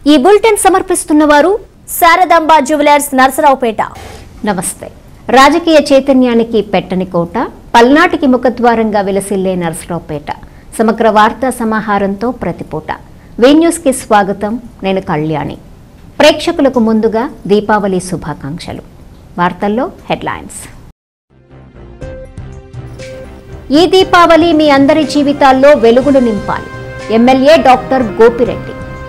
ఈ బులెటిన్ సమర్పిస్తున్న వారు శారదాంబ జ్యువెలర్స్ నరసరావుపేట నమస్తే రాజకీయ చైతన్యానికి పెట్టని కోట పల్నాటికి ముఖద్వారంగా విలసిల్లే నరసరావుపేట సమగ్ర వార్తా సమాహారంతో ప్రతిపూట వీ న్యూస్ కి స్వాగతం నేను కళ్యాణి ప్రేక్షకులకు ముందుగా దీపావళి శుభాకాంక్షలు వార్తల్లో హెడ్లైన్స్ ఈ దీపావళి మీ అందరి జీవితాల్లో వెలుగులు నింపాలి MLA doctor Gopireddy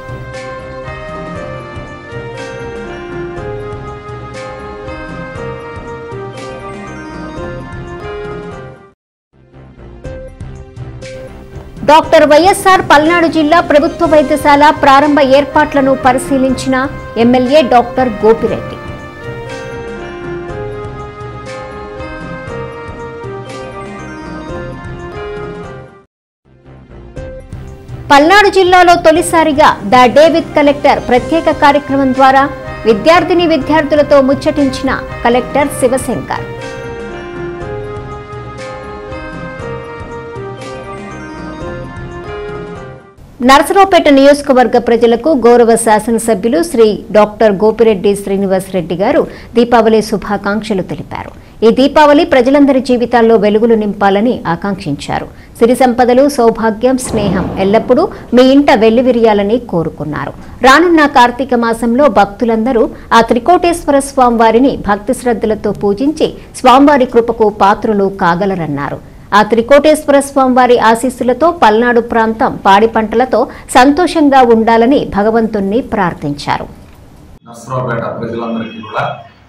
doctor YSR Palnadu జిల్లా ప్రభుత్వ వైద్యశాల ప్రారంభ ఏర్పాట్లను పరిశీలించిన ఎమ్మెల్యే డాక్టర్ గోపిరెడ్డి పల్నాడు జిల్లాలో తొలిసారిగా ద డే విత్ కలెక్టర్ ప్రత్యేక కార్యక్రమం ద్వారా విద్యార్థిని విద్యార్థులతో ముచ్చటించిన కలెక్టర్ శివశంకర్ నరసరావుపేట నియోజకవర్గ ప్రజలకు గౌరవ శాసనసభ్యులు శ్రీ డాక్టర్ గోపిరెడ్డి శ్రీనివాస్ రెడ్డి గారు దీపావళి శుభాకాంక్షలు తెలిపారు ఈ దీపావళి ప్రజలందరి జీవితాల్లో వెలుగులు నింపాలని ఆకాంక్షించారు సిరి సంపదలు సౌభాగ్యం స్నేహం ఎల్లప్పుడూ మీ ఇంట వెల్లివిరియాలని కోరుకున్నారు రానున్న కార్తీక మాసంలో భక్తులందరూ ఆ త్రికోటేశ్వర స్వామివారిని భక్తి శ్రద్ధలతో పూజించి స్వామివారి కృపకు పాత్రులు కాగలరన్నారు ఆ త్రికోటేశ్వర స్వామివారి ఆశీస్సులతో పల్నాడు ప్రాంతం పాడి పంటలతో సంతోషంగా ఉండాలని భగవంతుణ్ణి ప్రార్థించారు నర్సరావుపేట ప్రజలందరికీ కూడా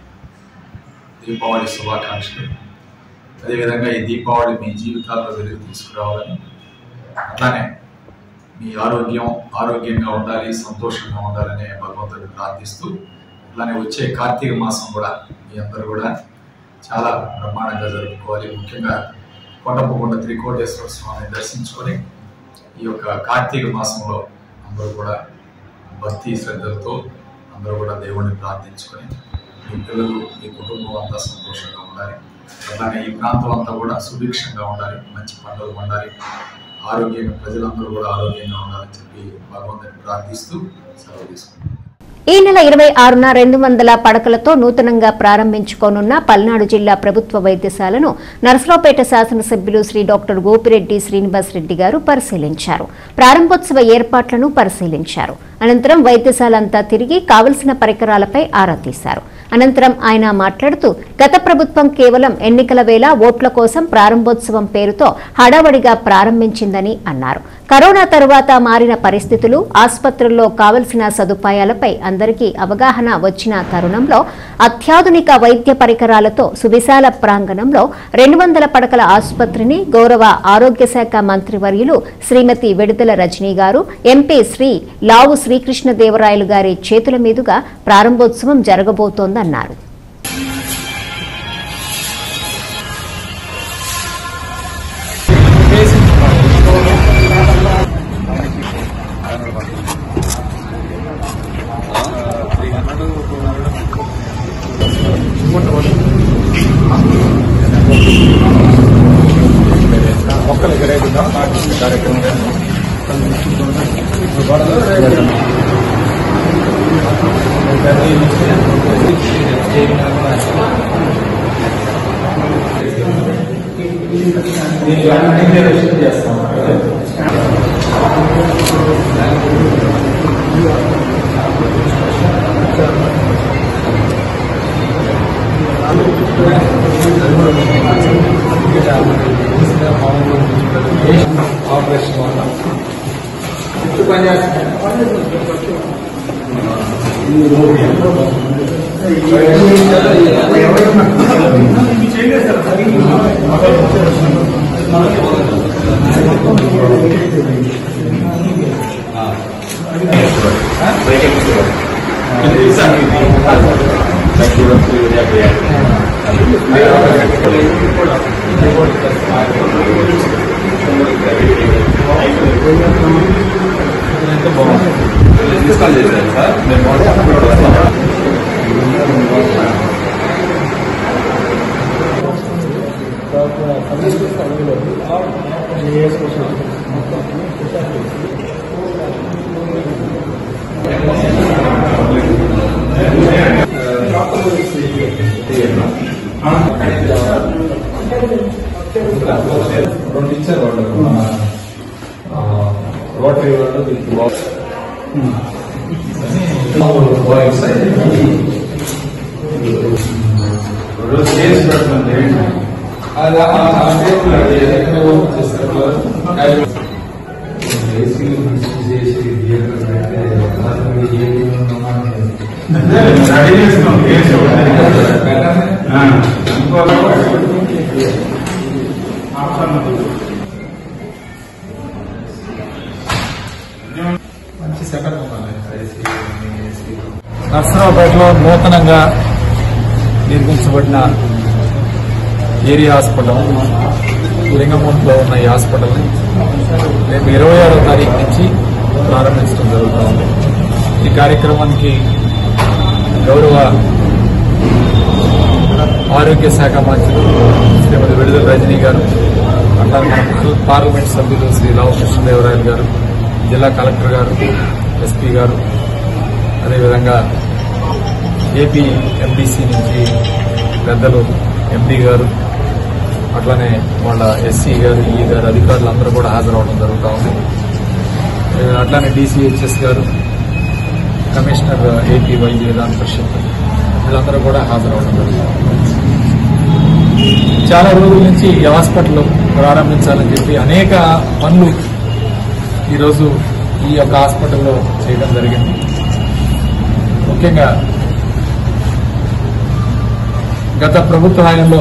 దీపావళి శుభాకాంక్షలు అదేవిధంగా ఈ దీపావళి మీ జీవితాల్లో వెలుగు తీసుకురావాలని అట్లానే మీ ఆరోగ్యం ఆరోగ్యంగా ఉండాలి సంతోషంగా ఉండాలని భగవంతుడిని ప్రార్థిస్తూ అట్లానే వచ్చే కార్తీక మాసం కూడా మీ అందరూ కూడా చాలా బ్రహ్మాండంగా జరుపుకోవాలి ముఖ్యంగా కొండపకొండ త్రికోటేశ్వర స్వామిని దర్శించుకొని ఈ యొక్క కార్తీక మాసంలో అందరూ కూడా భక్తి శ్రద్ధలతో అందరూ కూడా దేవుణ్ణి ప్రార్థించుకొని మీ పిల్లలు మీ కుటుంబం అంతా సంతోషంగా ఉండాలి అలానే ఈ ప్రాంతం అంతా కూడా సుభిక్షంగా ఉండాలి మంచి పంటలు పండాలి ఆరోగ్యంగా ప్రజలందరూ కూడా ఆరోగ్యంగా ఉండాలని చెప్పి భగవంతుని ప్రార్థిస్తూ సెలవు తీసుకుంటాం ఈ నెల ఇరవై ఆరున రెండు వందల పడకలతో నూతనంగా ప్రారంభించుకోనున్న పల్నాడు జిల్లా ప్రభుత్వ వైద్యశాలను నరసరావుపేట శాసనసభ్యులు శ్రీ డాక్టర్ గోపిరెడ్డి శ్రీనివాస్ రెడ్డి గారు పరిశీలించారు ప్రారంభోత్సవ ఏర్పాట్లను పరిశీలించారు అనంతరం వైద్యశాల అంతా తిరిగి కావలసిన పరికరాలపై ఆరా తీశారు అనంతరం ఆయన మాట్లాడుతూ గత ప్రభుత్వం కేవలం ఎన్నికల వేళ ఓట్ల కోసం ప్రారంభోత్సవం పేరుతో హడావడిగా ప్రారంభించిందని అన్నారు కరోనా తరువాత మారిన పరిస్థితులు ఆసుపత్రుల్లో కావలసిన సదుపాయాలపై అందరికీ అవగాహన వచ్చిన తరుణంలో అత్యాధునిక వైద్య పరికరాలతో సువిశాల ప్రాంగణంలో రెండు వందల పడకల ఆసుపత్రిని గౌరవ ఆరోగ్య శాఖ మంత్రివర్యులు శ్రీమతి విడుదల రజనీ గారు ఎంపీ శ్రీ లావు శ్రీకృష్ణదేవరాయలు గారి చేతుల మీదుగా ప్రారంభోత్సవం జరగబోతోందన్నారు ఇన్స్టాల్ చేశారు సార్ మేము అప్లోడ్ వస్తాం ఏ నర్సరావుపేటలో నూతనంగా నిర్మించబడిన ఏరియా హాస్పిటల్ లింగమూర్తిలో ఉన్న ఈ హాస్పిటల్ని రేపు ఇరవై ఆరో తారీఖు నుంచి ప్రారంభించడం జరుగుతుంది ఈ కార్యక్రమానికి గౌరవ ఆరోగ్య శాఖ మంత్రి శ్రీమతి విడుదల రజనీ గారు అట్లాగే మన పార్లమెంట్ సభ్యులు శ్రీ రామకృష్ణదేవరాయలు గారు జిల్లా కలెక్టర్ గారు ఎస్పీ గారు అదేవిధంగా ఏపీ ఎండిసి నుంచి పెద్దలు ఎంపీ గారు అట్లానే వాళ్ళ ఎస్సీ గారు ఈ గారు అధికారులు అందరూ కూడా హాజరవడం జరుగుతూ ఉంది అట్లానే డీసీహెచ్ఎస్ గారు కమిషనర్ ఏపీ వైద్య విధాన పరిషత్ వీళ్ళందరూ కూడా హాజరవడం జరుగుతుంది చాలా రోజుల నుంచి ఈ హాస్పిటల్ ప్రారంభించాలని చెప్పి అనేక పనులు ఈరోజు ఈ యొక్క హాస్పిటల్లో చేయడం జరిగింది ముఖ్యంగా గత ప్రభుత్వ హయాంలో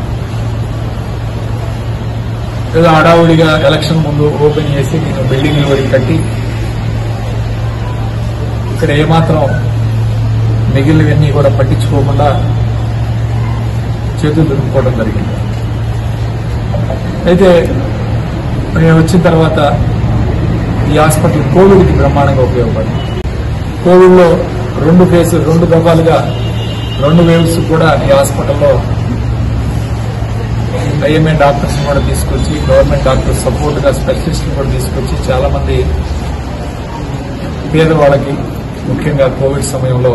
ఏదో హడావుడిగా ఎలక్షన్ ముందు ఓపెన్ చేసి నేను బిల్డింగ్లు వరకు కట్టి ఇక్కడ ఏమాత్రం మిగిలినవన్నీ కూడా పట్టించుకోకుండా చేతులు దులుపుకోవడం జరిగింది అయితే నేను వచ్చిన తర్వాత ఈ హాస్పిటల్ కోవిడ్కి బ్రహ్మాండంగా ఉపయోగపడింది కోవిడ్లో రెండు కేసులు రెండు దఫాలుగా రెండు వేవ్స్ కూడా ఈ హాస్పిటల్లో ఐఎంఏ డాక్టర్స్ కూడా తీసుకొచ్చి గవర్నమెంట్ డాక్టర్స్ సపోర్ట్ గా స్పెషలిస్ట్ కూడా తీసుకొచ్చి చాలా మంది పేదవాళ్ళకి ముఖ్యంగా కోవిడ్ సమయంలో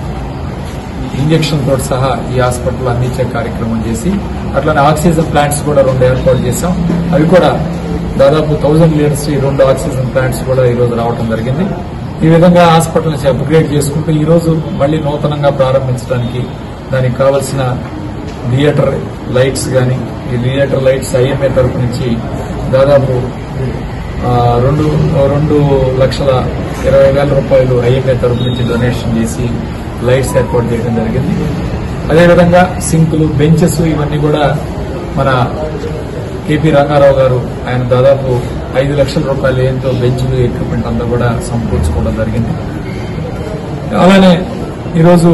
ఇంజక్షన్ తోటి సహా ఈ హాస్పిటల్ అందించే కార్యక్రమం చేసి అట్లానే ఆక్సిజన్ ప్లాంట్స్ కూడా రెండు ఏర్పాటు చేశాం అవి కూడా దాదాపు థౌజండ్ లీటర్స్ ఈ రెండు ఆక్సిజన్ ప్లాంట్స్ కూడా ఈ రోజు రావడం జరిగింది ఈ విధంగా హాస్పిటల్ నుంచి అప్గ్రేడ్ చేసుకుంటూ ఈ రోజు మళ్ళీ నూతనంగా ప్రారంభించడానికి దానికి కావలసిన థియేటర్ లైట్స్ కానీ ఈ థియేటర్ లైట్స్ ఐఎంఏ తరపు నుంచి దాదాపు ఆ, రెండు రెండు లక్షల ఇరవై వేల రూపాయలు ఐఎంఏ తరపు నుంచి డొనేషన్ చేసి లైట్స్ ఏర్పాటు చేయడం జరిగింది అదేవిధంగా సింకులు బెంచెస్ ఇవన్నీ కూడా మన కేపీ రంగారావు గారు ఆయన దాదాపు ఐదు లక్షల రూపాయలు ఏంతో బెంచ్లు ఎక్విప్మెంట్ అంతా కూడా సమకూర్చుకోవడం జరిగింది అలానే ఈరోజు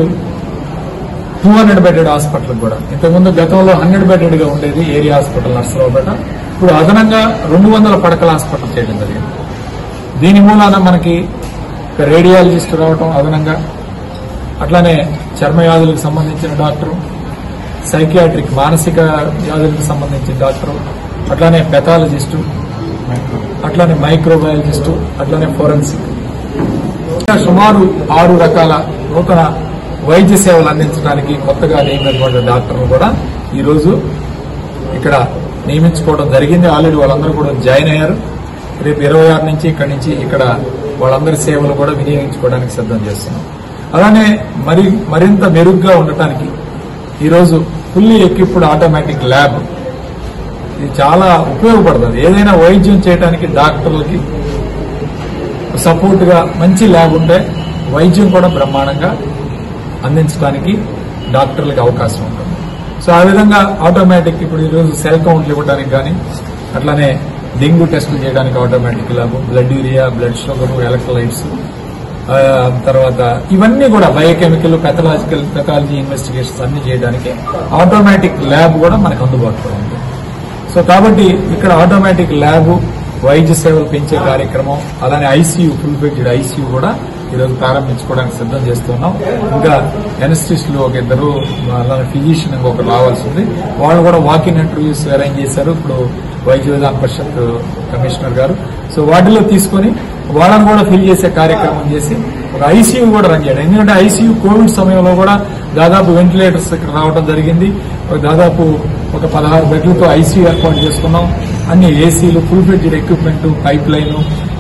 టూ హండ్రెడ్ బెడెడ్ హాస్పిటల్ కూడా ఇంతకుముందు గతంలో హండ్రెడ్ బెడెడ్ గా ఉండేది ఏరియా హాస్పిటల్ నర్సరావుపేట ఇప్పుడు అదనంగా రెండు వందల పడకల హాస్పిటల్ చేయడం జరిగింది దీని మూలాన మనకి ఒక రేడియాలజిస్ట్ రావటం అదనంగా అట్లానే చర్మ వ్యాధులకు సంబంధించిన డాక్టరు సైకియాట్రిక్ మానసిక వ్యాధులకు సంబంధించిన డాక్టరు అట్లానే పెథాలజిస్టు అట్లానే మైక్రోబయాలజిస్టు అట్లానే ఫోరెన్సిక్ సుమారు ఆరు రకాల నూతన వైద్య సేవలు అందించడానికి కొత్తగా నియమినటువంటి డాక్టర్లు కూడా ఈ రోజు ఇక్కడ నియమించుకోవడం జరిగింది ఆల్రెడీ వాళ్ళందరూ కూడా జాయిన్ అయ్యారు రేపు ఇరవై ఆరు నుంచి ఇక్కడి నుంచి ఇక్కడ వాళ్ళందరి సేవలు కూడా వినియోగించుకోవడానికి సిద్ధం చేస్తున్నాం అలానే మరి మరింత మెరుగ్గా ఉండటానికి ఈరోజు ఫుల్లీ ఎక్విప్డ్ ఆటోమేటిక్ ల్యాబ్ ఇది చాలా ఉపయోగపడుతుంది ఏదైనా వైద్యం చేయడానికి డాక్టర్లకి సపోర్ట్ గా మంచి ల్యాబ్ ఉంటే వైద్యం కూడా బ్రహ్మాండంగా అందించడానికి డాక్టర్లకు అవకాశం ఉంటుంది సో ఆ విధంగా ఆటోమేటిక్ ఇప్పుడు ఈరోజు సెల్ కౌంట్లు ఇవ్వడానికి కానీ అట్లానే డెంగ్యూ టెస్టులు చేయడానికి automatic lab blood urea blood sugar electrolytes ఆ, తర్వాత ఇవన్నీ కూడా బయోకెమికల్ పెథలాజికల్ పెథాలజీ ఇన్వెస్టిగేషన్స్ అన్ని చేయడానికి ఆటోమేటిక్ ల్యాబ్ కూడా మనకు అందుబాటులో ఉంది సో కాబట్టి ఇక్కడ ఆటోమేటిక్ ల్యాబ్ వైద్య సేవలు పెంచే కార్యక్రమం అలానే ఐసీయూ ఫుల్ బెడ్డ్ ఐసీయూ కూడా ఈరోజు ప్రారంభించుకోవడానికి సిద్ధం చేస్తున్నాం ఇంకా ఎనస్టిస్టులు ఒక ఇద్దరు అలానే ఫిజిషియన్ ఇంకొకరు రావాల్సి ఉంది వాళ్ళు కూడా వాకిన్ ఇంటర్వ్యూస్ అరేంజ్ చేశారు ఇప్పుడు వైద్య విధాన పరిషత్ కమిషనర్ గారు సో వాటిలో తీసుకొని వాళ్ళని కూడా ఫిల్ చేసే కార్యక్రమం చేసి ఒక ఐసీయూ కూడా రన్ చేయడం ఎందుకంటే ఐసీయూ కోవిడ్ సమయంలో కూడా దాదాపు వెంటిలేటర్స్ ఇక్కడ రావడం జరిగింది ఒక దాదాపు ఒక పదహారు బెడ్లతో ఐసీయూ ఏర్పాటు చేసుకున్నాం అన్ని ఏసీలు ఫుల్ బెడ్జెడ్ ఎక్విప్మెంట్ పైప్ లైన్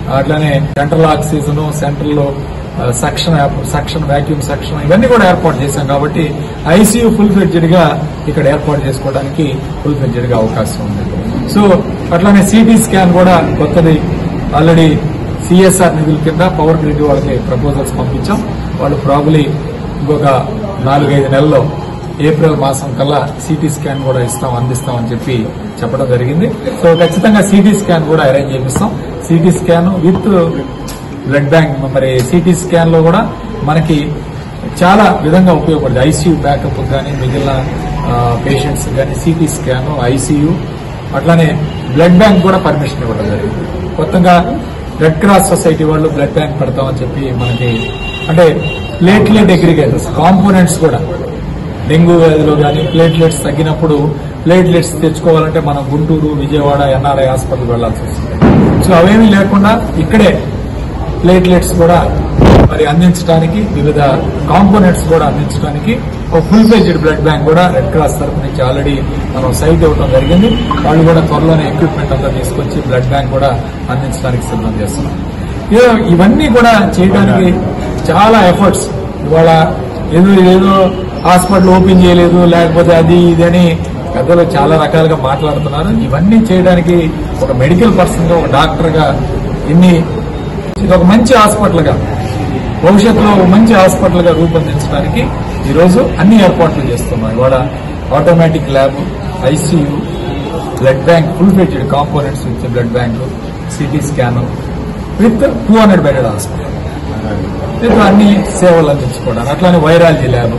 అట్లానే సెంట్రల్ ఆక్సిజన్ సెంట్రల్ లో సక్షన్ సక్షన్ వ్యాక్యూమ్ సక్షన్ ఇవన్నీ కూడా ఏర్పాటు చేశాం కాబట్టి ఐసీయూ ఫుల్ ఫ్లెడ్జెడ్ గా ఇక్కడ ఏర్పాటు చేసుకోవడానికి ఫుల్ ఫ్లెడ్జెడ్ గా అవకాశం ఉంది సో అట్లానే సిటీ స్కాన్ కూడా కొత్తది ఆల్రెడీ సిఎస్ఆర్ నిధుల కింద పవర్ గ్రిడ్ వాళ్ళకి ప్రపోజల్స్ పంపించాం వాళ్ళు ప్రాబులీ ఇంకొక నాలుగైదు నెలల్లో ఏప్రిల్ మాసం కల్లా సిటీ స్కాన్ కూడా ఇస్తాం అందిస్తాం అని చెప్పి చెప్పడం జరిగింది సో ఖచ్చితంగా సిటీ స్కాన్ కూడా అరేంజ్ చేపిస్తాం CT scan with blood bank మరి సిటీ స్కాన్ లో కూడా మనకి చాలా విధంగా ఉపయోగపడుతుంది ఐసీయూ బ్యాకప్ కానీ మిగిలిన పేషెంట్స్ కానీ సిటీ స్కాన్ ఐసీయూ అట్లానే బ్లడ్ బ్యాంక్ కూడా పర్మిషన్ ఇవ్వడం జరిగింది కొత్తగా రెడ్ క్రాస్ సొసైటీ వాళ్ళు బ్లడ్ బ్యాంక్ పెడతామని చెప్పి మనకి అంటే ప్లేట్లెట్ అగ్రిగేటర్స్ కాంపోనెంట్స్ కూడా డెంగ్యూ వ్యాధిలో కానీ ప్లేట్లెట్స్ తగ్గినప్పుడు ప్లేట్లెట్స్ తెచ్చుకోవాలంటే మనం గుంటూరు విజయవాడ ఎన్ఆర్ఐ హాస్పిటల్ వెళ్లాల్సి వస్తుంది సో అవేమీ లేకుండా ఇక్కడే ప్లేట్లెట్స్ కూడా మరి అందించడానికి వివిధ కాంపోనెంట్స్ కూడా అందించడానికి ఒక ఫుల్ పేజ్డ్ బ్లడ్ బ్యాంక్ కూడా రెడ్ క్రాస్ తరఫు నుంచి ఆల్రెడీ మనం సైట్ ఇవ్వడం జరిగింది వాళ్ళు కూడా త్వరలోనే ఎక్విప్మెంట్ అంతా తీసుకొచ్చి బ్లడ్ బ్యాంక్ కూడా అందించడానికి సిద్ధం చేస్తున్నాం ఇదో- ఇవన్నీ కూడా చేయడానికి చాలా ఎఫర్ట్స్ ఇవాళ ఏదో ఏదో హాస్పిటల్ ఓపెన్ చేయలేదు లేకపోతే అది ఇది అని పెద్దలు చాలా రకాలుగా మాట్లాడుతున్నారు ఇవన్నీ చేయడానికి ఒక మెడికల్ పర్సన్ గా ఒక డాక్టర్ గా ఇన్ని ఇది ఒక మంచి హాస్పిటల్ గా భవిష్యత్తులో ఒక మంచి హాస్పిటల్ గా రూపొందించడానికి ఈ రోజు అన్ని ఏర్పాట్లు చేస్తున్నాం ఇవాళ automatic lab ICU blood bank full ఫెటెడ్ components with blood bank CT scan with two hundred bedded hospital దీంతో అన్ని సేవలు అందించుకోవడానికి అట్లానే వైరాలజీ ల్యాబ్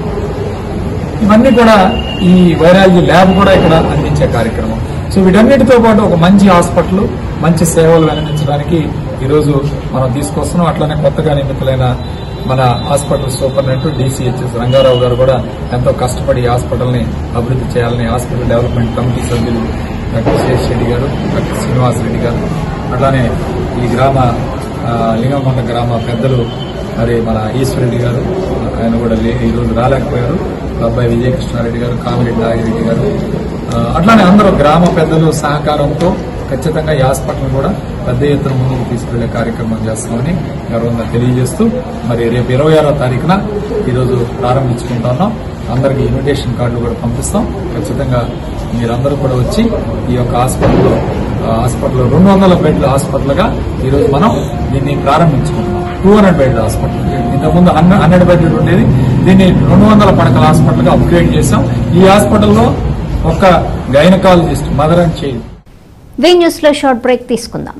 ఇవన్నీ కూడా ఈ వైరాలజీ ల్యాబ్ కూడా ఇక్కడ అందించే కార్యక్రమం సో వీటన్నిటితో పాటు ఒక మంచి హాస్పిటల్ మంచి సేవలు అందించడానికి ఈరోజు మనం తీసుకొస్తున్నాం అట్లానే కొత్తగా నియమితులైన మన హాస్పిటల్ సూపరింటెండెంట్ డీసీహెచ్ఎస్ రంగారావు గారు కూడా ఎంతో కష్టపడి ఈ హాస్పిటల్ ని అభివృద్ధి చేయాలని హాస్పిటల్ డెవలప్మెంట్ కమిటీ సభ్యులు డాక్టర్ శేష్ రెడ్డి గారు డాక్టర్ శ్రీనివాస్ రెడ్డి గారు అట్లానే ఈ గ్రామ ఆ, లింగంకొండ గ్రామ పెద్దలు మరి మన ఈశ్వరెడ్డి గారు ఆయన కూడా లే- ఈ రోజు రాలేకపోయారు అబ్బాయి విజయకృష్ణారెడ్డి గారు కామిరెడ్డి నాగిరెడ్డి గారు ఆ, అట్లానే అందరూ గ్రామ పెద్దలు సహకారంతో ఖచ్చితంగా ఈ హాస్పిటల్ కూడా పెద్ద ఎత్తున ముందుకు తీసుకెళ్లే కార్యక్రమం చేస్తామని గర్వంగా తెలియజేస్తూ మరి రేపు ఇరవై ఆరో తారీఖున ఈరోజు ప్రారంభించుకుంటున్నాం అందరికి ఇన్విటేషన్ కార్డులు కూడా పంపిస్తాం ఖచ్చితంగా మీరందరూ కూడా వచ్చి ఈ యొక్క హాస్పిటల్లో ఆ, హాస్పిటల్ రెండు వందల బెడ్ల హాస్పిటల్ గా ఈ రోజు మనం దీన్ని ప్రారంభించుకుంటున్నాం టూ హండ్రెడ్ బెడ్ల హాస్పిటల్ ఇంతకుముందు హండ్రెడ్ బెడ్లు ఉండేది దీన్ని రెండు వందల పడకల హాస్పిటల్ గా అప్గ్రేడ్ చేశాం ఈ హాస్పిటల్లో ఒక gynaecologist mother and child V news లో షార్ట్ బ్రేక్ తీసుకుందాం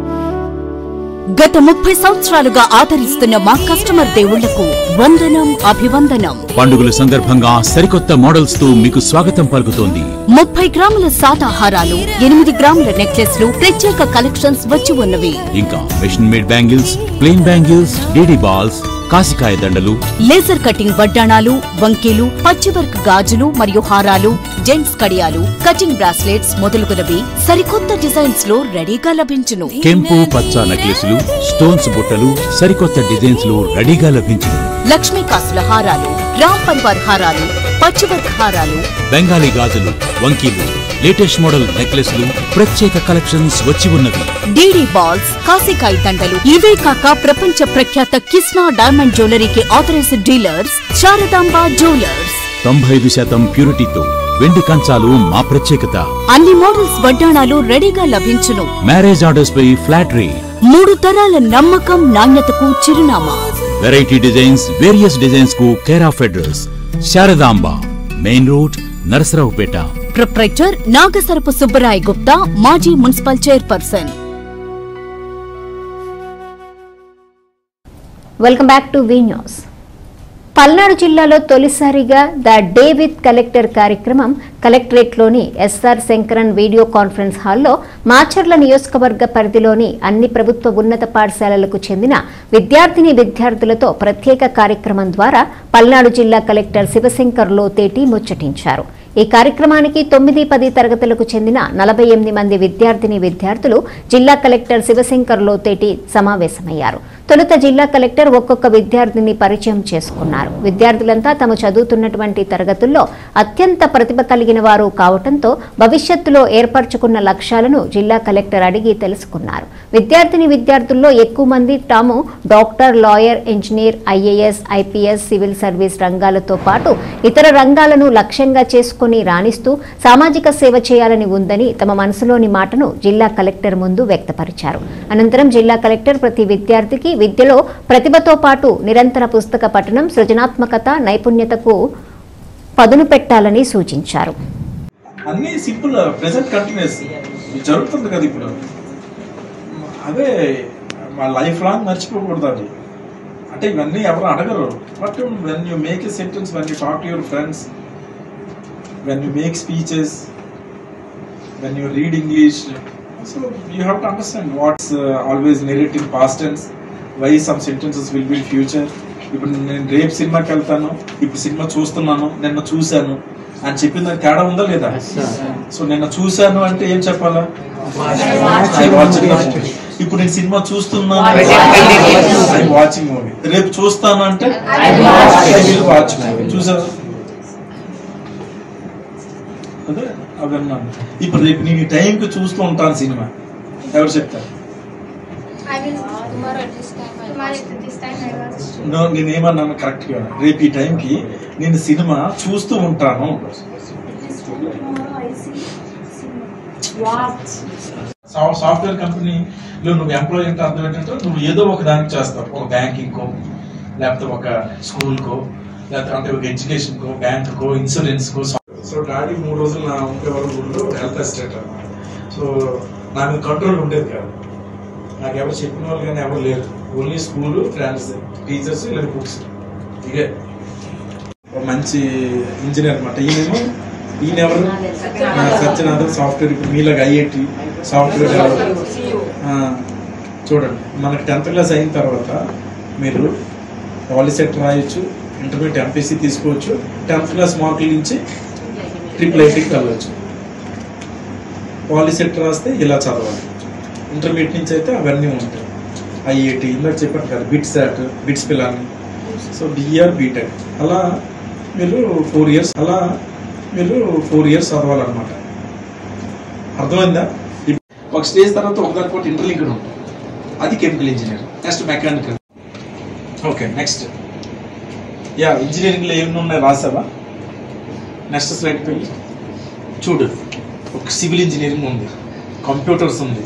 గత ముప్పై సంవత్సరాలుగా ఆదరిస్తున్న మా కస్టమర్ దేవుళ్లకు వందనం అభివందనం పండుగల సందర్భంగా సరికొత్త మోడల్స్ తో మీకు స్వాగతం పలుకుతోంది ముప్పై గ్రాముల సాదాహారాలు ఎనిమిది గ్రాముల నెక్లెస్లు ప్రత్యేక కలెక్షన్స్ వచ్చి ఉన్నవి ఇంకా machine made bangles plain bangles డీడీ బాల్స్ కాసికాయ దండలు లేజర్ కటింగ్ వడ్డాణాలు వంకీలు పచ్చివర్క్ గాజులు మరియు హారాలు జెంట్స్ కడియాలు కటింగ్ బ్రాస్లెట్స్ మొదలుగునవి సరికొత్త డిజైన్స్ లో రెడీగా లభించును కెంపు పచ్చ నెక్లెస్లు స్టోన్స్ బుట్టలు సరికొత్త డిజైన్స్ లో రెడీగా లభించును లక్ష్మీ కాసుల హారాలు రామ్ పరివార్ హారాలు పచ్చివర్క్ హారాలు బెంగాలీ గాజులు వంకీలు లేటెస్ట్ మోడల్ నెక్లెస్లు ప్రత్యేక కలెక్షన్స్ వచ్చి ఉన్నవి డీడీ బాల్స్ కాసికాయ దండలు ఇవే కాక ప్రపంచ ప్రఖ్యాత కిస్నా డైమండ్ జ్యువెలరీకి ఆథరైజ్డ్ డీలర్స్ శారదాంబ జ్యువెలర్స్ తొంభై ఐదు శాతం ప్యూరిటీతో వెండి కంచాలు మా ప్రత్యేకత అన్ని మోడల్స్ వడ్డాణాలు రెడీగా లభించును మ్యారేజ్ ఆర్డర్స్ పై ఫ్లాట్ రేట్ మూడు తరాల నమ్మకం నాణ్యతకు చిరునామా వెరైటీ డిజైన్స్ వేరియస్ డిజైన్స్ కు care of address Sharadamba main road Narasaraopet proprietor Nagasarapu Subbaraya Gupta మాజీ municipal chairperson welcome back to V news Palnadu జిల్లాలో తొలిసారిగా ద డే విత్ కలెక్టర్ కార్యక్రమం కలెక్టరేట్లోని ఎస్ఆర్ శంకరన్ వీడియో కాన్ఫరెన్స్ హాల్లో మాచర్ల నియోజకవర్గ పరిధిలోని అన్ని ప్రభుత్వ ఉన్నత పాఠశాలలకు చెందిన విద్యార్థిని విద్యార్థులతో ప్రత్యేక కార్యక్రమం ద్వారా పల్నాడు జిల్లా కలెక్టర్ శివశంకర్ లోతేటి ముచ్చటించారు ఈ కార్యక్రమానికి తొమ్మిది పది తరగతులకు చెందిన నలభై ఎనిమిది మంది విద్యార్థిని విద్యార్థులు జిల్లా కలెక్టర్ శివశంకర్ లోతేటి సమావేశమయ్యారు తొలుత జిల్లా కలెక్టర్ ఒక్కొక్క విద్యార్థిని పరిచయం చేసుకున్నారు విద్యార్థులంతా తాము చదువుతున్నటువంటి తరగతుల్లో అత్యంత ప్రతిభ కలిగిన వారు కావటంతో భవిష్యత్తులో ఏర్పరచుకున్న లక్ష్యాలను జిల్లా కలెక్టర్ అడిగి తెలుసుకున్నారు విద్యార్థిని విద్యార్థుల్లో ఎక్కువ మంది తాము doctor lawyer engineer IAS IPS civil service రంగాలతో పాటు ఇతర రంగాలను లక్ష్యంగా చేసుకుని రాణిస్తూ సామాజిక సేవ చేయాలని ఉందని తమ మనసులోని మాటను జిల్లా కలెక్టర్ ముందు వ్యక్తపరిచారు అనంతరం జిల్లా కలెక్టర్ ప్రతి విద్యార్థికి విద్యలో ప్రతిభతో పాటు నిరంతర పుస్తక పఠనం సృజనాత్మకత నైపుణ్యతకు పదును పెట్టాలని సూచించారు అన్నీ సింపుల్ ప్రెసెంట్ కంటిన్యూస్ జరుగుతుంది కదా ఇప్పుడు అదే మా లైఫ్ లాంగ్ మర్చిపోకూడదు అది అంటే ఇవన్నీ ఎవరు అడగరు but when you make a sentence when you talk to your friends when you make speeches when you read English so you have to understand what's always narrate in past tense why some sentences will be future ఇప్పుడు నేను రేపు సినిమాకి వెళ్తాను ఇప్పుడు cinema చూస్తున్నాను నిన్న చూశాను అని చెప్పిన దానికి తేడా ఉందా లేదా సో నిన్న చూశాను అంటే ఏం చెప్పాలా I watched the movie. ఇప్పుడు నేను సినిమా చూస్తున్నాను ఐ వాచింగ్ మూవీ రేపు చూస్తాను అంటే ఐ విల్ వాచ్ మూవీ చూసారు అదే అవన్నాను ఇప్పుడు రేపు నేను ఈ టైంకి చూస్తూ ఉంటాను సినిమా ఎవరు చెప్తారు I will tomorrow at this time. Tomorrow at this time I was. No, నేనేమన్నాను కరెక్ట్ గా రేపు ఈ టైంకి నేను సినిమా చూస్తూ ఉంటాను సా- సాఫ్ట్వేర్ కంపెనీలో నువ్వు ఎంప్లాయీ అంటే అర్థం ఏంటంటే నువ్వు ఏదో ఒక దానికి చేస్తావు ఒక బ్యాంకింగ్ కో లేకపోతే ఒక స్కూల్ కో లేకపోతే అంటే ఒక ఎడ్యుకేషన్ కో బ్యాంక్ కో ఇన్సూరెన్స్ కో సో డాడీ మూడు రోజులు నా ఉండేవారు ఊళ్ళో హెల్త్ అసిస్టెంట్ అన్నమాట సో నా మీద కంట్రోల్ ఉండేది కాదు నాకు ఎవరు చెప్పిన వాళ్ళు కానీ ఎవరు లేరు ఓన్లీ స్కూల్ ఫ్రెండ్స్ టీచర్స్ ఇలా బుక్స్ ఇదే ఒక మంచి ఇంజనీర్ అనమాట ఈయనేమో ఈయన ఎవరు ఆ, సత్యనాథన్ సాఫ్ట్వేర్ ఇప్పుడు మీలాగా ఐఐటి సాఫ్ట్వేర్ డెవలపర్ ఆ, చూడండి మనకి టెన్త్ క్లాస్ అయిన తర్వాత మీరు పాలిసెట్ రాయొచ్చు ఇంటర్మీడియట్ ఎంపీసీ తీసుకోవచ్చు టెన్త్ క్లాస్ మార్కుల నుంచి ట్రిపుల్ ఐటీకి వెళ్ళవచ్చు పాలిసెట్ రాస్తే ఇలా చదవాలి ఇంటర్మీడియట్ నుంచి అయితే అవన్నీ ఉంటాయి ఐఐటి ఇందాక చెప్పాను కదా BITS at BITS Pilani so B R B Tech అలా మీరు ఫోర్ ఇయర్స్ అలా మీరు ఫోర్ ఇయర్స్ చదవాలన్నమాట అర్థమైందా ఇప్- ఒక స్టేజ్ తర్వాత ఒకదాని పాటు ఇంటర్లింక్డ్ ఉంటుంది అది chemical engineer next mechanical okay next ya ఇంజనీరింగ్లో ఏమి ఉన్నాయి రాసావా నెక్స్ట్ స్లైడ్కి వెళ్ళి చూడు ఒక సివిల్ ఇంజనీరింగ్ ఉంది కంప్యూటర్స్ ఉంది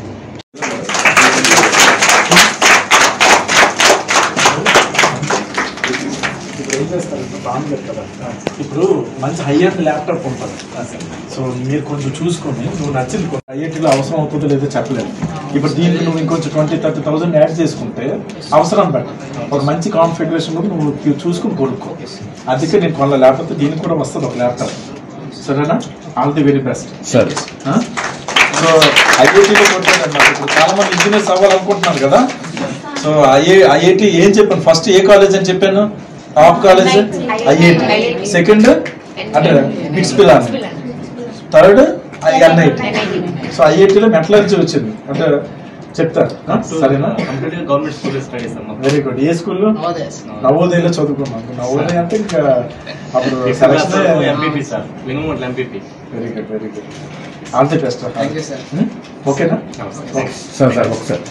ఇప్పుడు ఏం చేస్తారు ఇప్పుడు బాగా కదా ఇప్పుడు మంచి హై ఎండ్ ల్యాప్టాప్ ఉంటుంది సో మీరు కొంచెం చూసుకొని నువ్వు నచ్చింది ఐఐటీలో అవసరం అవుతుందో లేదో చెప్పలేదు ఇప్పుడు దీనికి నువ్వు ఇంకొంచెం ట్వంటీ థర్టీ థౌసండ్ యాడ్ చేసుకుంటే అవసరం బట్టి ఒక మంచి కాన్ఫిగరేషన్ కూడా నువ్వు చూసుకుని కొనుక్కో అందుకే నేను కొన్న లేకపోతే దీనికి కూడా వస్తుంది ఒక ల్యాప్టాప్ సరేనా ఆల్ ది వెరీ బెస్ట్ సరే సో ఐఐటీలో కొట్టాడన్నమాట ఇప్పుడు చాలా మంది ఇంజనీర్స్ అవ్వాలనుకుంటున్నారు కదా సో ఐఐ ఐఐటి ఏం చెప్పాను ఫస్ట్ ఏ కాలేజ్ అని చెప్పాను టాప్ కాలేజ్ ఐఐటి సెకండ్ అంటే BITS Pilani third NIT so ఐఐటిలో మెటలర్జీ వచ్చింది అంటే చెప్తారు ఆ? సరేనా గవర్నమెంట్ స్కూల్ స్టడీస్ అమ్మా వెరీ గుడ్ ఏ స్కూల్లో నవోదయలో చదువుకున్నాను నవోదయ అంటే ఇంకా అప్పుడు selection MPP sir minimum MPP very good very good all the best ఓకేనా సార్ సార్ ఒకసారి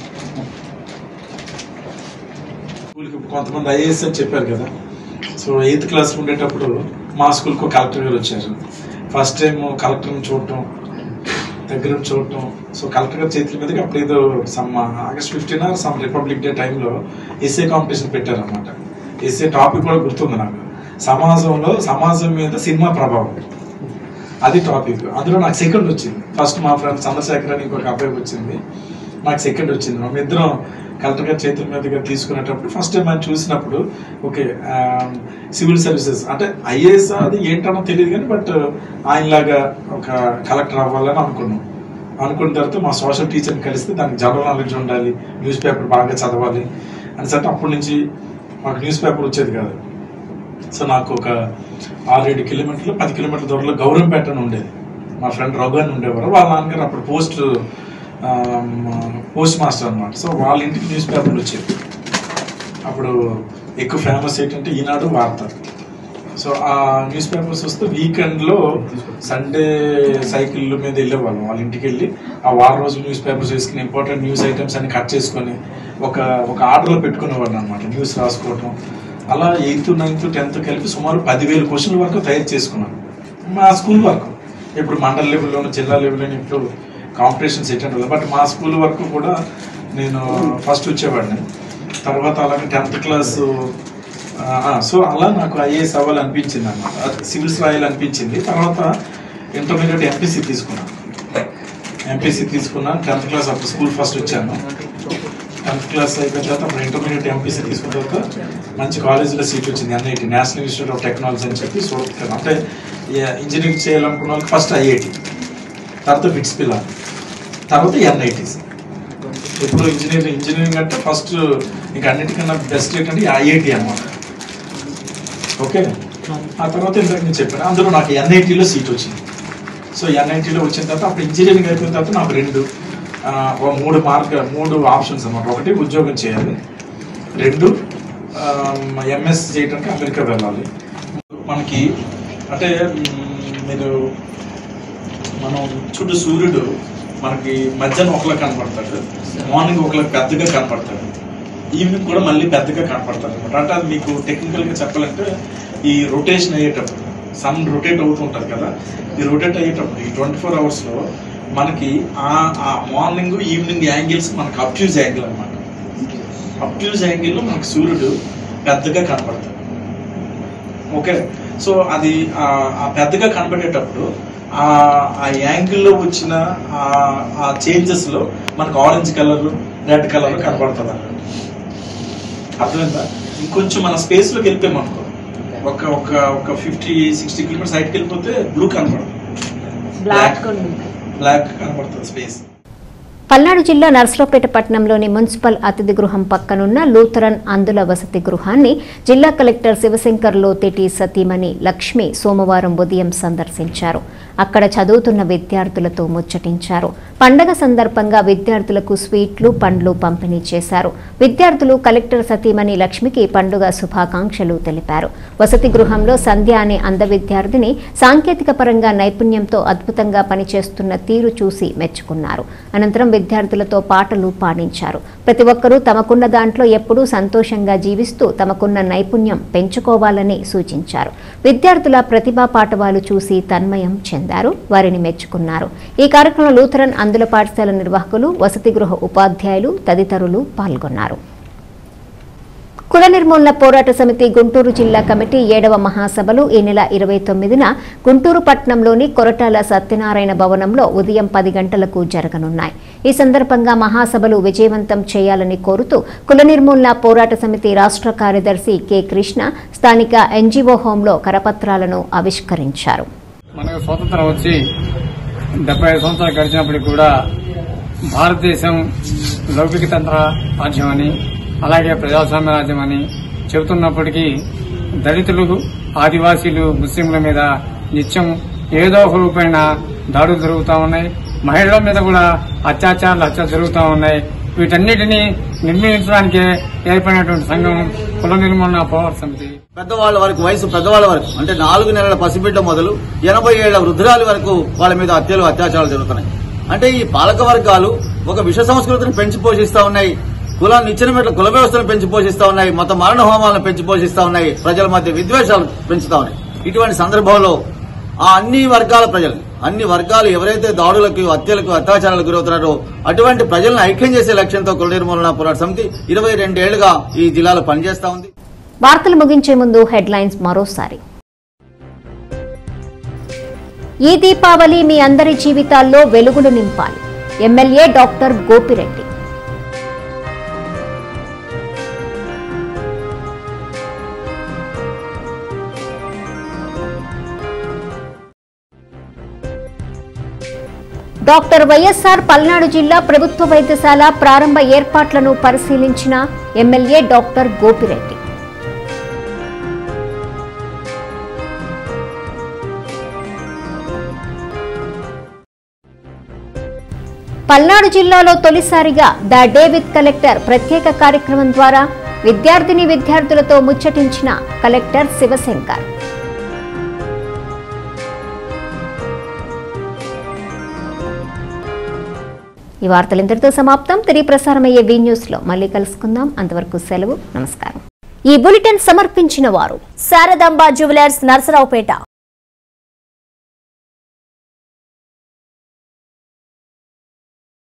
స్కూల్కి కొంతమంది ఐఏఎస్ అని చెప్పారు కదా సో ఎయిత్ క్లాస్ ఉండేటప్పుడు మా స్కూల్కి ఒక కలెక్టర్ గారు వచ్చారు ఫస్ట్ టైం కలెక్టర్ని చూడటం దగ్గర నుంచి చూడటం సో కలెక్టర్ గారి చేతుల మీదకి అప్పుడు ఏదో some August fifteen or some Republic Day టైంలో ఎస్ఏ కాంపిటీషన్ పెట్టారనమాట ఎస్ఏ టాపిక్ కూడా గుర్తుంది నాకు సమాజంలో సమాజం మీద సినిమా ప్రభావం అది టాపిక్ అందులో నాకు సెకండ్ వచ్చింది ఫస్ట్ మా ఫ్రెండ్ చంద్రశేఖర్ అని ఇంకొక అబ్బాయికి వచ్చింది నాకు సెకండ్ వచ్చింది మేము ఇద్దరం కలెక్టర్ గారి చేతుల మీదుగా తీసుకునేటప్పుడు ఫస్ట్ టైం మనం చూసినప్పుడు ఓకే సివిల్ సర్వీసెస్ అంటే ఐఏఎస్ అది ఏంటనో తెలియదు కానీ బట్ ఆయనలాగా ఒక కలెక్టర్ అవ్వాలని అనుకున్నాం అనుకున్న తర్వాత మా సోషల్ టీచర్ని కలిస్తే దానికి జనరల్ నాలెడ్జ్ ఉండాలి న్యూస్ పేపర్ బాగా చదవాలి అని సరే అప్పటి నుంచి మాకు న్యూస్ పేపర్ వచ్చేది కాదు సో నాకు ఒక ఆరేడు కిలోమీటర్లు పది కిలోమీటర్ల దూరంలో గౌరవంపేట అని ఉండేది మా ఫ్రెండ్ రఘు అని ఉండేవారు వాళ్ళ నాన్నగారు అప్పుడు పోస్ట్ పోస్ట్ మాస్టర్ అనమాట సో వాళ్ళ ఇంటికి న్యూస్ పేపర్లు వచ్చేవి అప్పుడు ఎక్కువ ఫేమస్ ఏంటంటే ఈనాడు వార్త సో ఆ న్యూస్ పేపర్స్ వస్తే వీకెండ్లో సండే సైకిల్ మీద వెళ్ళేవాళ్ళం వాళ్ళ ఇంటికి వెళ్ళి ఆ వారం రోజులు న్యూస్ పేపర్స్ వేసుకుని ఇంపార్టెంట్ న్యూస్ ఐటమ్స్ అన్ని కట్ చేసుకొని ఒక ఒక ఆర్డర్లో పెట్టుకునేవాడిని అనమాట న్యూస్ రాసుకోవటం అలా ఎయిత్ నైన్త్ టెన్త్ కలిపి సుమారు పదివేల క్వశ్చన్ల వరకు తయారు చేసుకున్నాను మా స్కూల్ వరకు ఇప్పుడు మండల లెవెల్లోనూ జిల్లా లెవెల్లోనూ ఇప్పుడు కాంపిటీషన్స్ ఏంటంటే బట్ మా స్కూల్ వరకు కూడా నేను ఫస్ట్ వచ్చేవాడిని తర్వాత అలాగే టెన్త్ క్లాస్ సో అలా నాకు ఐఏఎస్ అవ్వాలి అనిపించింది అనమాట సివిల్స్ రాయాలి అనిపించింది తర్వాత ఇంటర్మీడియట్ ఎంపీసీ తీసుకున్నాను ఎంపీసీ తీసుకున్నా టెన్త్ క్లాస్ అప్పుడు స్కూల్ ఫస్ట్ వచ్చాను టెన్త్ క్లాస్ అయిపోయిన తర్వాత అప్పుడు ఇంటర్మీడియట్ ఎంపీసీ తీసుకున్న తర్వాత మంచి కాలేజీలో సీట్ వచ్చింది NIT national institute of technology అని చెప్పి సూరత్ అంటే ఇంజనీరింగ్ చేయాలనుకున్న వాళ్ళకి ఫస్ట్ ఐఐటి తర్వాత బిట్స్ పిల్ల తర్వాత ఎన్ఐటీస్ ఇప్పుడు ఇంజనీరింగ్ ఇంజనీరింగ్ అంటే ఫస్ట్ ఇంకా అన్నిటికన్నా బెస్ట్ ఏంటంటే ఐఐటి అన్నమాట ఓకే ఆ తర్వాత ఇందాక నేను చెప్పాను అందులో నాకు ఎన్ఐటీలో సీట్ వచ్చింది సో ఎన్ఐటీలో వచ్చిన తర్వాత అప్పుడు ఇంజనీరింగ్ అయిపోయిన తర్వాత నాకు రెండు ఆ, ఓ మూడు మార్క్ మూడు ఆప్షన్స్ అన్నమాట ఒకటి ఉద్యోగం చేయాలి రెండు ఎంఎస్ చేయడానికి అమెరికా వెళ్ళాలి మనకి అంటే మ్, మీరు మనం చుట్టూ సూర్యుడు మనకి మధ్యాహ్నం ఒకలా కనపడతాడు మార్నింగ్ ఒకలా పెద్దగా కనపడతాడు ఈవినింగ్ కూడా మళ్ళీ పెద్దగా కనపడతాడు అనమాట అంటే అది మీకు టెక్నికల్ గా చెప్పాలంటే ఈ రొటేషన్ అయ్యేటప్పుడు సన్ రొటేట్ అవుతూ ఉంటుంది కదా ఈ రొటేట్ అయ్యేటప్పుడు ఈ ట్వంటీ ఫోర్ అవర్స్ లో మనకి ఆ ఆ మార్నింగ్ ఈవినింగ్ యాంగిల్స్ మనకి అప్ట్యూజ్ యాంగిల్ అనమాట అప్ట్యూజ్ యాంగిల్ లో మనకి సూర్యుడు పెద్దగా కనపడతాడు ఓకే సో అది ఆ- ఆ పెద్దగా కనబడేటప్పుడు ఆ ఆ యాంగిల్లో వచ్చిన ఆ- ఆ చేంజెస్ లో మనకు ఆరెంజ్ కలర్ రెడ్ కలర్ కనబడుతుంది అన్నమాట అర్థమైందా ఇంకొంచెం మన స్పేస్ లోకి వెళ్ళిపోయాం అనుకో ఒక ఒక ఒక ఫిఫ్టీ సిక్స్టీ కిలోమీటర్స్ సైడ్కి వెళ్ళిపోతే బ్లూ కనబడుతుంది బ్లాక్ బ్లాక్ కనబడుతుంది స్పేస్ పల్నాడు జిల్లా నర్సరావుపేట పట్టణంలోని మున్సిపల్ అతిథి గృహం పక్కనున్న లూథరన్ అందుల వసతి గృహాన్ని జిల్లా కలెక్టర్ శివశంకర్ లోతేటి సతీమణి లక్ష్మి సోమవారం ఉదయం సందర్శించారు అక్కడ చదువుతున్న విద్యార్థులతో ముచ్చటించారు పండగ సందర్భంగా విద్యార్థులకు స్వీట్లు పండ్లు పంపిణీ చేశారు విద్యార్థులు కలెక్టర్ సతీమణి లక్ష్మికి పండుగ శుభాకాంక్షలు తెలిపారు వసతి గృహంలో సంధ్య అనే అంధ విద్యార్థిని సాంకేతిక పరంగా నైపుణ్యంతో అద్భుతంగా పనిచేస్తున్న తీరు చూసి మెచ్చుకున్నారు అనంతరం విద్యార్థులతో పాటలు పాడించారు ప్రతి ఒక్కరూ తమకున్న దాంట్లో ఎప్పుడూ సంతోషంగా జీవిస్తూ తమకున్న నైపుణ్యం పెంచుకోవాలని సూచించారు విద్యార్థుల ప్రతిభా పాఠవాలు చూసి తన్మయం చెందారు వారిని మెచ్చుకున్నారు ఈ కార్యక్రమంలో లూథరన్ అందుల పాఠశాల నిర్వాహకులు వసతి గృహ ఉపాధ్యాయులు తదితరులు పాల్గొన్నారు కుల నిర్మూలన పోరాట సమితి గుంటూరు జిల్లా కమిటీ ఏడవ మహాసభలు ఈ నెల ఇరవై తొమ్మిదిన గుంటూరు పట్టణంలోని కొరటాల సత్యనారాయణ భవనంలో ఉదయం పది గంటలకు జరగనున్నాయి ఈ సందర్భంగా మహాసభలు విజయవంతం చేయాలని కోరుతూ కుల నిర్మూలన పోరాట సమితి రాష్ట్ర కార్యదర్శి కె కృష్ణ స్థానిక ఎన్జీఓ హోంలో కరపత్రాలను ఆవిష్కరించారు మనకు స్వాతంత్రం వచ్చి డెబ్బై ఐదు సంవత్సరాలు గడిచినప్పటికీ కూడా భారతదేశం లౌకికతంత్ర రాజ్యం అని అలాగే ప్రజాస్వామ్య రాజ్యం అని చెబుతున్నప్పటికీ దళితులు ఆదివాసీలు ముస్లింల మీద నిత్యం ఏదో ఒక రూపైన దాడులు జరుగుతూ ఉన్నాయి మహిళల మీద కూడా అత్యాచారాలు హత్య జరుగుతూ ఉన్నాయి వీటన్నిటినీ నిర్మించడానికి ఏర్పడినటువంటి సంఘం కుల నిర్మూలన పోరాట సమితి పెద్దవాళ్ళ వరకు వయసు పెద్దవాళ్ళ వరకు అంటే నాలుగు నెలల పసిబిడ్డ మొదలు ఎనభై ఏళ్ల వృద్ధురాలి వరకు వాళ్ళ మీద హత్యలు అత్యాచారాలు జరుగుతున్నాయి అంటే ఈ పాలక వర్గాలు ఒక విష సంస్కృతిని పెంచి పోషిస్తా ఉన్నాయి కులాన్ని ఇచ్చిన మీద కుల వ్యవస్థను పెంచి పోషిస్తా ఉన్నాయి మత మరణ హోమాలను పెంచి పోషిస్తా ఉన్నాయి ప్రజల మధ్య విద్వేషాలు పెంచుతా ఉన్నాయి ఇటువంటి సందర్భంలో ఆ అన్ని వర్గాల ప్రజలు అన్ని వర్గాలు ఎవరైతే దాడులకు హత్యలకు అత్యాచారాలకు గురవుతున్నారో అటువంటి ప్రజలను ఐక్యం చేసే లక్ష్యంతో కుల నిర్మూలన పోరాట సమితి ఇరవై రెండేళ్లుగా ఈ జిల్లాలో పనిచేస్తా ఉంది వార్తలు ముగించే ముందు హెడ్లైన్స్ మరోసారి ఈ దీపావళి మీ అందరి జీవితాల్లో వెలుగులు నింపాలి MLA doctor Gopireddy doctor YSR Palnadu జిల్లా ప్రభుత్వ వైద్యశాల ప్రారంభ ఏర్పాట్లను పరిశీలించిన ఎమ్మెల్యే డాక్టర్ గోపిరెడ్డి పల్నాడు జిల్లాలో తొలిసారిగా ద డే విత్ కలెక్టర్ ప్రత్యేక కార్యక్రమం ద్వారా విద్యార్థిని విద్యార్థులతో ముచ్చటించిన కలెక్టర్ శివశంకర్ ఈ వార్తలు ఇంతటితో సమాప్తం తిరిగి ప్రసారమయ్యే వి న్యూస్ లో మళ్ళీ కలుసుకుందాం అంతవరకు సెలవు నమస్కారం ఈ బులెటిన్ సమర్పించిన వారు శారదాంబ జ్యువెలర్స్ నరసరావుపేట